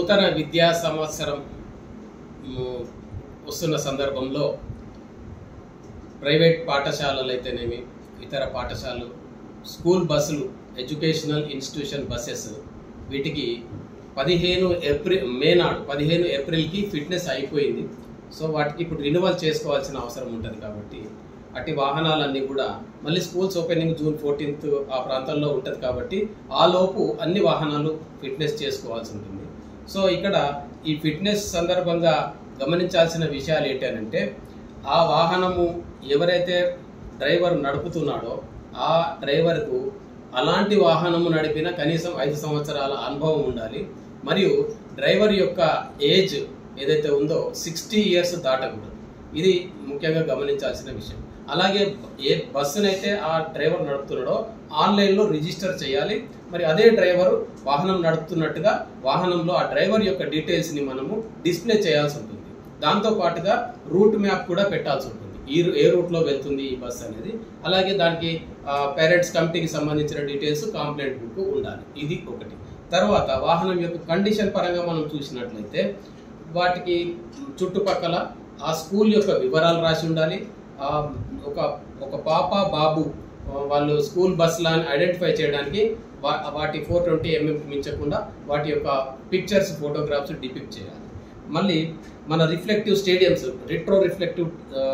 నూతన విద్యా సంవత్సరం మ్, వస్తున్న సందర్భంలో ప్రైవేట్ పాఠశాలలు అయితేనేమి ఇతర పాఠశాలలు స్కూల్ బస్సులు ఎడ్యుకేషనల్ ఇన్స్టిట్యూషన్ బస్సెస్ వీటికి పదిహేను ఏప్రిల్ మే నాడు పదిహేను ఏప్రిల్కి ఫిట్నెస్ అయిపోయింది సో వాటికి ఇప్పుడు రినివల్ చేసుకోవాల్సిన అవసరం ఉంటుంది కాబట్టి అట్టి వాహనాలన్నీ కూడా మళ్ళీ స్కూల్స్ ఓపెనింగ్ జూన్ ఫోర్టీన్త్ ఆ ప్రాంతంలో ఉంటుంది కాబట్టి ఆ లోపు అన్ని వాహనాలు ఫిట్నెస్ చేసుకోవాల్సి ఉంటుంది సో ఇక్కడ ఈ ఫిట్నెస్ సందర్భంగా గమనించాల్సిన విషయాలు ఏంటంటే ఆ వాహనము ఎవరైతే డ్రైవర్ నడుపుతున్నాడో ఆ డ్రైవర్కు అలాంటి వాహనము నడిపిన కనీసం ఐదు సంవత్సరాల అనుభవం ఉండాలి మరియు డ్రైవర్ యొక్క ఏజ్ ఏదైతే ఉందో సిక్స్టీ ఇయర్స్ దాటకూడదు ఇది ముఖ్యంగా గమనించాల్సిన విషయం అలాగే ఏ బస్సునైతే ఆ డ్రైవర్ నడుపుతున్నాడో ఆన్లైన్లో రిజిస్టర్ చేయాలి మరి అదే డ్రైవర్ వాహనం నడుపుతున్నట్టుగా వాహనంలో ఆ డ్రైవర్ యొక్క డీటెయిల్స్ని మనము డిస్ప్లే చేయాల్సి ఉంటుంది దాంతో పాటుగా రూట్ మ్యాప్ కూడా పెట్టాల్సి ఉంటుంది ఈ ఏ రూట్లో వెళ్తుంది ఈ బస్ అనేది అలాగే దానికి పేరెంట్స్ కమిటీకి సంబంధించిన డీటెయిల్స్ కాంప్లైంట్ బుక్ ఉండాలి ఇది ఒకటి తర్వాత వాహనం యొక్క కండిషన్ పరంగా మనం చూసినట్లయితే వాటికి చుట్టుపక్కల ఆ స్కూల్ యొక్క వివరాలు రాసి ఉండాలి ఆ ఒక ఒక పాప బాబు ఆ, వాళ్ళు స్కూల్ బస్సులను ఐడెంటిఫై చేయడానికి వా- వాటి ఫోర్ ట్వంటీ ఎంఎం మించకుండా వాటి యొక్క పిక్చర్స్ ఫోటోగ్రాఫ్స్ డిపిక్ట్ చేయాలి మళ్ళీ మన reflective stadiums retro reflective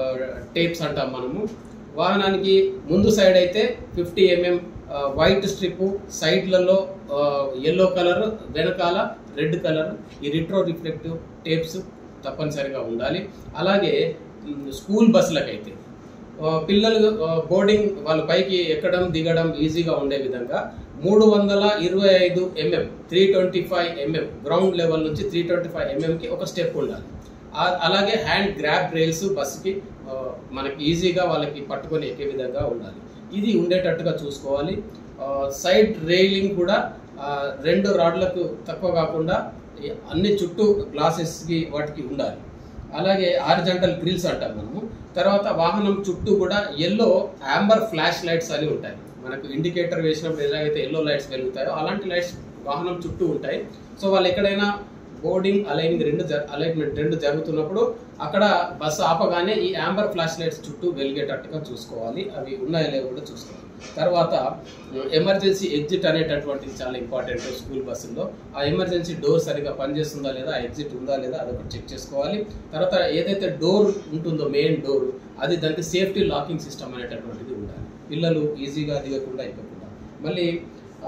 tapes అంటాం మనము వాహనానికి ముందు సైడ్ అయితే ఫిఫ్టీ ఎంఎం వైట్ స్ట్రిప్ సైడ్లలో ఎల్లో కలర్ వెనకాల రెడ్ కలర్ ఈ రిట్రో రిఫ్లెక్టివ్ టేప్స్ తప్పనిసరిగా ఉండాలి అలాగే మ్, స్కూల్ బస్సులకైతే ఆ, పిల్లలు ఆ, బోర్డింగ్ వాళ్ళ పైకి ఎక్కడం దిగడం ఈజీగా ఉండే విధంగా మూడు వందల ఇరవై ఐదు mm three twenty five mm ground level నుంచి త్రీ ట్వంటీ ఫైవ్ ఎంఎంకి ఒక స్టెప్ ఉండాలి ఆ- అలాగే హ్యాండ్ గ్రాబ్ రైల్స్ బస్సుకి ఆ, మనకి ఈజీగా వాళ్ళకి పట్టుకొని ఎక్కే విధంగా ఉండాలి ఇది ఉండేటట్టుగా చూసుకోవాలి ఆ, సైడ్ రైలింగ్ కూడా ఆ, రెండు రాడ్లకు తక్కువ కాకుండా ఈ అన్ని చుట్టూ గ్లాసెస్కి వాటికి ఉండాలి అలాగే ఆరిజంటల్ గ్రిల్స్ అంటాం మనము తర్వాత వాహనం చుట్టూ కూడా ఎల్లో యాంబర్ ఫ్లాష్ లైట్స్ అని ఉంటాయి మనకు ఇండికేటర్ వేసినప్పుడు ఎలాగైతే ఎల్లో లైట్స్ వెలుగుతాయో అలాంటి లైట్స్ వాహనం చుట్టూ ఉంటాయి సో వాళ్ళు ఎక్కడైనా బోర్డింగ్ అలైనింగ్ రెండు అలైన్మెంట్ రెండు జరుగుతున్నప్పుడు అక్కడ బస్సు ఆపగానే ఈ యాంబర్ ఫ్లాష్ లైట్స్ చుట్టూ వెలిగేటట్టుగా చూసుకోవాలి అవి ఉన్నాయో లేవో కూడా చూసుకోవాలి తర్వాత ఎమర్జెన్సీ ఎగ్జిట్ అనేటటువంటిది చాలా ఇంపార్టెంట్ స్కూల్ బస్సుల్లో ఆ ఎమర్జెన్సీ డోర్ సరిగా పనిచేస్తుందా లేదా ఆ ఎగ్జిట్ ఉందా లేదా అదొకటి చెక్ చేసుకోవాలి తర్వాత ఏదైతే డోర్ ఉంటుందో మెయిన్ డోర్ అది దానికి సేఫ్టీ లాకింగ్ సిస్టమ్ అనేటటువంటిది ఉండాలి పిల్లలు ఈజీగా దిగకుండా ఎక్కకుండా మళ్ళీ ఆ,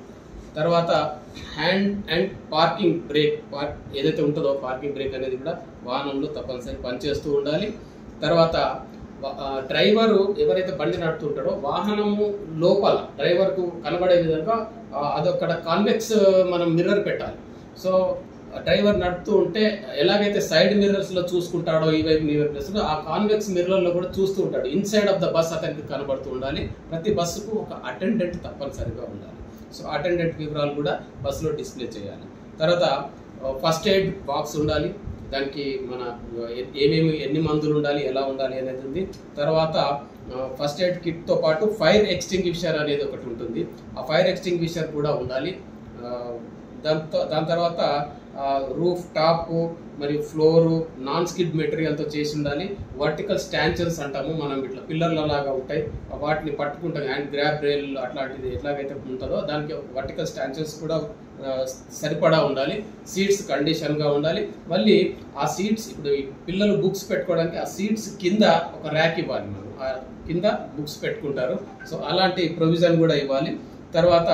తర్వాత hand and parking brake park ఏదైతే ఉంటుందో పార్కింగ్ బ్రేక్ అనేది కూడా వాహనంలో తప్పనిసరి పనిచేస్తూ ఉండాలి తర్వాత వా- ఆ, డ్రైవరు ఎవరైతే బండి నడుపుతుంటాడో వాహనము లోపల డ్రైవర్కు కనబడే విధంగా ఆ, అదొక్కడ కాన్వెక్స్ మనం మిర్రర్ పెట్టాలి సో డ్రైవర్ నడుపుతూ ఉంటే ఎలాగైతే సైడ్ మిర్రర్స్ లో చూసుకుంటాడో ఈ వైపు ఈ వైపు చూస్తుందో, ఆ కాన్వెక్స్ మిర్రర్ లో కూడా చూస్తూ ఉంటాడు ఇన్సైడ్ ఆఫ్ ద బస్ అతనికి కనబడుతూ ఉండాలి ప్రతి బస్సుకు ఒక అటెండెంట్ తప్పనిసరిగా ఉండాలి సో అటెండెంట్ వివరాలు కూడా బస్సులో డిస్ప్లే చేయాలి తర్వాత ఫస్ట్ ఎయిడ్ బాక్స్ ఉండాలి దానికి మన ఏ- ఏమేమి ఎన్ని మందులు ఉండాలి ఎలా ఉండాలి అనేది ఉంది తర్వాత ఫస్ట్ ఎయిడ్ కిట్ తో పాటు ఫైర్ ఎక్స్టింగ్విషర్ అనేది ఒకటి ఉంటుంది ఆ ఫైర్ ఎక్స్టింగ్విషర్ కూడా ఉండాలి ఆ, దాంతో దాని తర్వాత రూఫ్ టాప్ మరియు ఫ్లోరు నాన్ స్కిడ్ మెటీరియల్తో చేసి ఉండాలి వర్టికల్ స్టాంచర్స్ అంటాము మనం ఇట్లా పిల్లర్ల లాగా ఉంటాయి వాటిని పట్టుకుంటాం హ్యాండ్ గ్రాబ్ రైల్ అట్లాంటిది ఎట్లాగైతే ఉంటుందో దానికి వర్టికల్ స్టాంచర్స్ కూడా ఆ, సరిపడా ఉండాలి సీట్స్ కండిషన్గా ఉండాలి మళ్ళీ ఆ సీట్స్ ఇప్పుడు ఈ పిల్లలు బుక్స్ పెట్టుకోవడానికి ఆ సీట్స్ కింద ఒక ర్యాక్ ఇవ్వాలి మనం ఆ కింద బుక్స్ పెట్టుకుంటారు సో అలాంటి ప్రొవిజన్ కూడా ఇవ్వాలి తర్వాత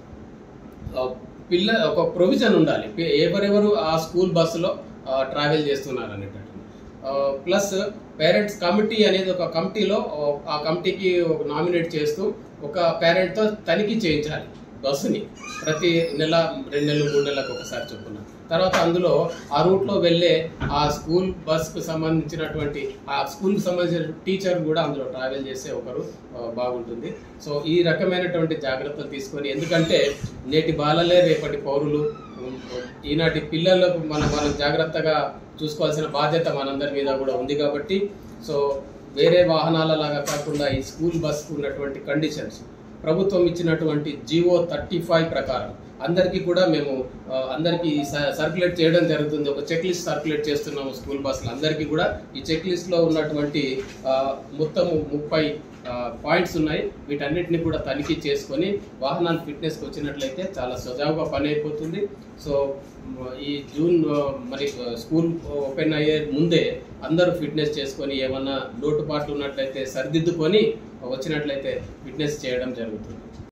ఆ, పిల్ల ఒక ప్రొవిజన్ ఉండాలి పి- ఎవరెవరు ఆ స్కూల్ బస్సులో ట్రావెల్ చేస్తున్నారు అనేటట్టు ప్లస్ పేరెంట్స్ కమిటీ అనేది ఒక కమిటీలో ఆ కమిటీకి ఒక నామినేట్ చేస్తూ ఒక పేరెంట్తో తనిఖీ చేయించాలి బస్సుని ప్రతి నెల రెండు నెలలు మూడు నెలలకు ఒకసారి చొప్పున తర్వాత అందులో ఆ రూట్లో వెళ్ళే ఆ స్కూల్ బస్కు సంబంధించినటువంటి ఆ స్కూల్కి సంబంధించిన టీచర్ కూడా అందులో ట్రావెల్ చేసే ఒకరు ఆ, బాగుంటుంది సో ఈ రకమైనటువంటి జాగ్రత్తలు తీసుకొని ఎందుకంటే నేటి బాలలే రేపటి పౌరులు ఉమ్, ఈనాటి పిల్లలకు మనం మనం జాగ్రత్తగా చూసుకోవాల్సిన బాధ్యత మనందరి మీద కూడా ఉంది కాబట్టి సో వేరే వాహనాల లాగా కాకుండా ఈ స్కూల్ బస్కు ఉన్నటువంటి కండిషన్స్ ప్రభుత్వం ఇచ్చినటువంటి జివో థర్టీ ఫైవ్ ప్రకారం అందరికీ కూడా మేము ఆ, అందరికీ సర్క్యులేట్ చేయడం జరుగుతుంది ఒక చెక్ లిస్ట్ సర్క్యులేట్ చేస్తున్నాము స్కూల్ బస్సులు అందరికీ కూడా ఈ చెక్ లిస్ట్ లో ఉన్నటువంటి ఆ, మొత్తము ముప్పై పాయింట్స్ ఉన్నాయి వీటన్నిటిని కూడా తనిఖీ చేసుకొని వాహనాలు ఫిట్నెస్కి వచ్చినట్లయితే చాలా సజావుగా పని అయిపోతుంది సో మ, ఈ జూన్ ఆ, మరి ఆ, స్కూల్ ఓపెన్ అయ్యే ముందే అందరూ ఫిట్నెస్ చేసుకొని ఏమన్నా లోటుపాట్లు ఉన్నట్లయితే సరిదిద్దుకొని వచ్చినట్లయితే ఫిట్నెస్ చేయడం జరుగుతుంది